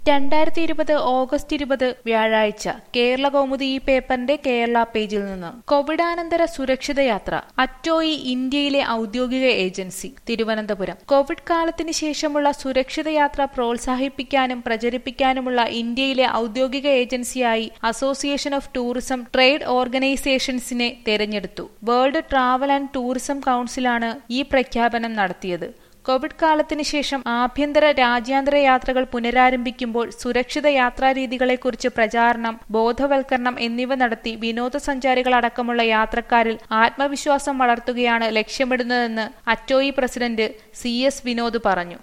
രണ്ടായിരത്തി ഇരുപത് ഓഗസ്റ്റ് ഇരുപത് വ്യാഴാഴ്ച കേരള കൗമുദി ഈ പേപ്പറിന്റെ കേരള പേജിൽ നിന്ന് കോവിഡാനന്തര സുരക്ഷിത യാത്ര അറ്റോയി ഇന്ത്യയിലെ ഔദ്യോഗിക ഏജൻസി തിരുവനന്തപുരം കോവിഡ് കാലത്തിന് ശേഷമുള്ള സുരക്ഷിത യാത്ര പ്രോത്സാഹിപ്പിക്കാനും പ്രചരിപ്പിക്കാനുമുള്ള ഇന്ത്യയിലെ ഔദ്യോഗിക ഏജൻസിയായി അസോസിയേഷൻ ഓഫ് ടൂറിസം ട്രേഡ് ഓർഗനൈസേഷൻസിനെ തെരഞ്ഞെടുത്തു വേൾഡ് ട്രാവൽ ആൻഡ് ടൂറിസം കൌൺസിലാണ് ഈ പ്രഖ്യാപനം നടത്തിയത് കോവിഡ് കാലത്തിന് ശേഷം ആഭ്യന്തര രാജ്യാന്തര യാത്രകൾ പുനരാരംഭിക്കുമ്പോൾ സുരക്ഷിത യാത്രാരീതികളെക്കുറിച്ച് പ്രചാരണം ബോധവൽക്കരണം എന്നിവ നടത്തി വിനോദസഞ്ചാരികളടക്കമുള്ള യാത്രക്കാരിൽ ആത്മവിശ്വാസം വളർത്തുകയാണ് ലക്ഷ്യമിടുന്നതെന്ന് അറ്റോയി പ്രസിഡന്റ് സി എസ് വിനോദ് പറഞ്ഞു